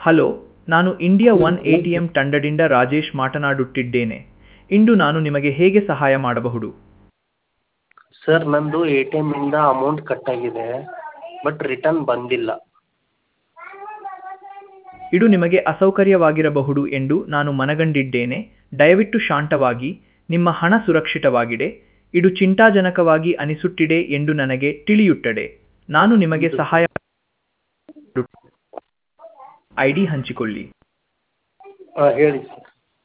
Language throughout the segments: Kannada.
ಹಲೋ ನಾನು India one A T M ತಂಡದಿಂದ ರಾಜೇಶ್ ಮಾತನಾಡುತ್ತಿದ್ದೇನೆ ಇಂದು ನಾನು ನಿಮಗೆ ಹೇಗೆ ಸಹಾಯ ಮಾಡಬಹುದು ಸರ್ ನಂದು ಎ ಟಿ ಎಮ್ಮಿಂದ ಅಮೌಂಟ್ ಕಟ್ಟಾಗಿದೆ ಬಟ್ ರಿಟರ್ನ್ ಬಂದಿಲ್ಲ ಇದು ನಿಮಗೆ ಅಸೌಕರ್ಯವಾಗಿರಬಹುದು ಎಂದು ನಾನು ಮನಗಂಡಿದ್ದೇನೆ ದಯವಿಟ್ಟು ಶಾಂತವಾಗಿ ನಿಮ್ಮ ಹಣ ಸುರಕ್ಷಿತವಾಗಿದೆ ಇದು ಚಿಂತಾಜನಕವಾಗಿ ಅನಿಸುತ್ತಿದೆ ಎಂದು ನನಗೆ ತಿಳಿಯುತ್ತದೆ ನಾನು ನಿಮಗೆ ಸಹಾಯ ಐ ಡಿ ಹಂಚಿಕೊಳ್ಳಿ ಹಾಂ ಹೇಳಿ ಸರ್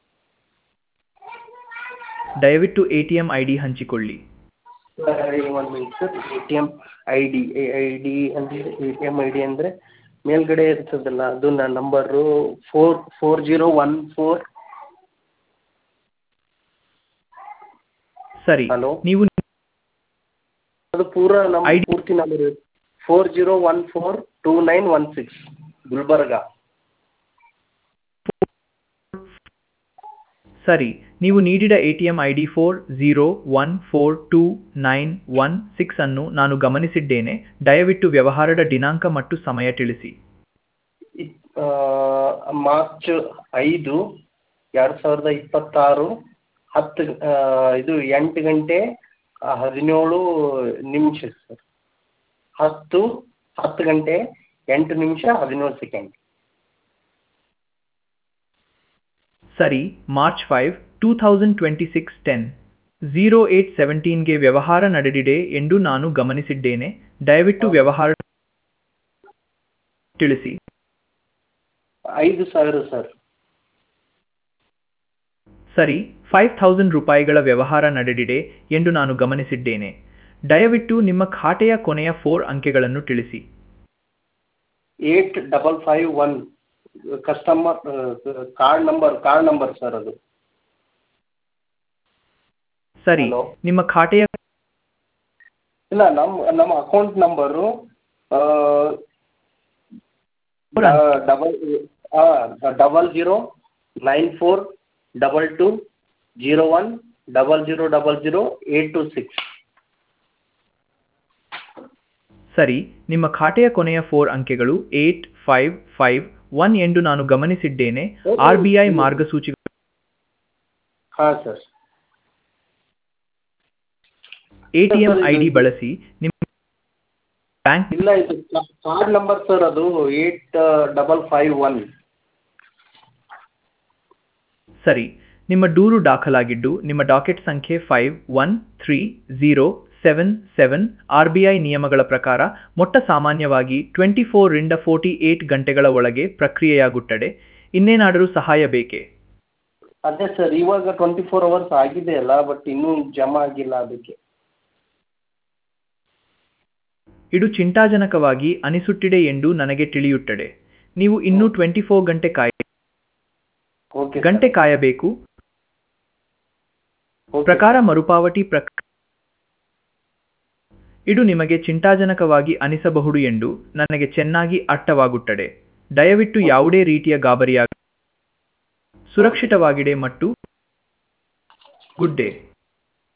ದಯವಿಟ್ಟು A T M I D ಹಂಚಿಕೊಳ್ಳಿ ಒಂದು minute sir A T M I D I D ಅಂದರೆ A T M I D ಅಂದರೆ ಮೇಲ್ಗಡೆ ಇರ್ತದಲ್ಲ ಅದು ನನ್ನ number four four zero one four ಸರಿ Hello? ನೀವು ಅದು ಪೂರ ನಮ್ಮ ID ಪೂರ್ತಿ number four zero one four two nine one six Gulbarga ಸರಿ ನೀವು ನೀಡಿದ A T M I D four zero one four two nine one six ಅನ್ನು ನಾನು ಗಮನಿಸಿದ್ದೇನೆ ದಯವಿಟ್ಟು ವ್ಯವಹಾರದ ದಿನಾಂಕ ಮತ್ತು ಸಮಯ ತಿಳಿಸಿ ಇಪ್- ಆ, ಮಾರ್ಚ್ ಐದು ಎರಡು ಸಾವಿರದ ಇಪ್ಪತ್ತಾರು ಹತ್ತು ಆ, ಇದು ಎಂಟು ಗಂಟೆ ಆ, ಹದಿನೇಳು ನಿಮಿಷ ಸರ್ ಹತ್ತು ಹತ್ತು ಗಂಟೆ ಎಂಟು ನಿಮಿಷ ಹದಿನೇಳು ಸೆಕೆಂಡ್ ಸರಿ March five two thousand twenty six ten zero eight ಸೆವೆಂಟೀನ್ಗೆ ವ್ಯವಹಾರ ನಡೆದಿದೆ ಎಂದು ನಾನು ಗಮನಿಸಿದ್ದೇನೆ ದಯವಿಟ್ಟು ವ್ಯವಹಾರ ತಿಳಿಸಿ ಐದು ಸಾವಿರ ಸರ್ ಸರಿ ಫೈವ್ ಥೌಸಂಡ್ ರೂಪಾಯಿಗಳ ವ್ಯವಹಾರ ನಡೆದಿದೆ ಎಂದು ನಾನು ಗಮನಿಸಿದ್ದೇನೆ ದಯವಿಟ್ಟು ನಿಮ್ಮ ಖಾತೆಯ ಕೊನೆಯ ಫೋರ್ ಅಂಕೆಗಳನ್ನು ತಿಳಿಸಿ eight double five one customer card number card number sir ಅದು ಸರಿ Hello? ನಿಮ್ಮ ಖಾತೆಯ ಇಲ್ಲ ನಮ್ಮ ನಮ್ಮ account number double double zero nine four double two zero one double zero double zero eight two six ಸರಿ ನಿಮ್ಮ ಖಾತೆಯ ಕೊನೆಯ ಫೋರ್ ಅಂಕೆಗಳು ಏಟ್ ಫೈವ್ ಫೈವ್ ಒನ್ ಎಂದು ನಾನು ಗಮನಿಸಿದ್ದೇನೆ ಆರ್ ಬಿ ಐ ಮಾರ್ಗಸೂಚಿ ಹಾಂ sir ATM sir, I D ಇದು- ಬಳಸಿ ನಿಮ್ಮ ಬ್ಯಾಂಕ್ ಇಲ್ಲ ಇದು ಕಾರ್ಡ್ ನಂಬರ್ ಸರ್ ಅದು ಏಟ್ ಡಬಲ್ ಫೈವ್ ಒನ್ ಸರಿ ನಿಮ್ಮ ದೂರು ದಾಖಲಾಗಿದ್ದು ನಿಮ್ಮ ಡಾಕೆಟ್ ಸಂಖ್ಯೆ five one three zero seven seven R B I ನಿಯಮಗಳ ಪ್ರಕಾರ ಮೊಟ್ಟ ಸಾಮಾನ್ಯವಾಗಿ ಟ್ವೆಂಟಿ ಫೋರ್ರಿಂದ ಫೋರ್ಟಿ ಏಟ್ ಗಂಟೆಗಳ ಒಳಗೆ ಪ್ರಕ್ರಿಯೆಯಾಗುತ್ತದೆ ಇನ್ನೇನಾದರೂ ಸಹಾಯ ಬೇಕೇ ಅದೇ ಸರ್ ಇವಾಗ ಟ್ವೆಂಟಿ ಫೋರ್ ಅವರ್ಸ್ ಆಗಿದೆ ಅಲ್ಲ ಬಟ್ ಇನ್ನೂ ಜಮಾ ಆಗಿಲ್ಲ ಅದಕ್ಕೆ ಇದು ಚಿಂತಾಜನಕವಾಗಿ ಅನಿಸುತ್ತಿದೆ ಎಂದು ನನಗೆ ತಿಳಿಯುತ್ತದೆ ನೀವು ಇನ್ನೂ ಟ್ವೆಂಟಿ ಫೋರ್ ಗಂಟೆ ಕಾಯ ಓಕೆ ಗಂಟೆ ಕಾಯಬೇಕು ಪ್ರಕಾರ ಮರುಪಾವತಿ ಪ್ರಕ್ ಇದು ನಿಮಗೆ ಚಿಂತಾಜನಕವಾಗಿ ಅನಿಸಬಹುದು ಎಂದು ನನಗೆ ಚೆನ್ನಾಗಿ ಅರ್ಥವಾಗುತ್ತದೆ ದಯವಿಟ್ಟು ಯಾವುದೇ ರೀತಿಯ ಗಾಬರಿಯಾಗ ಸುರಕ್ಷಿತವಾಗಿದೆ ಮತ್ತು ಗುಡ್ ಡೇ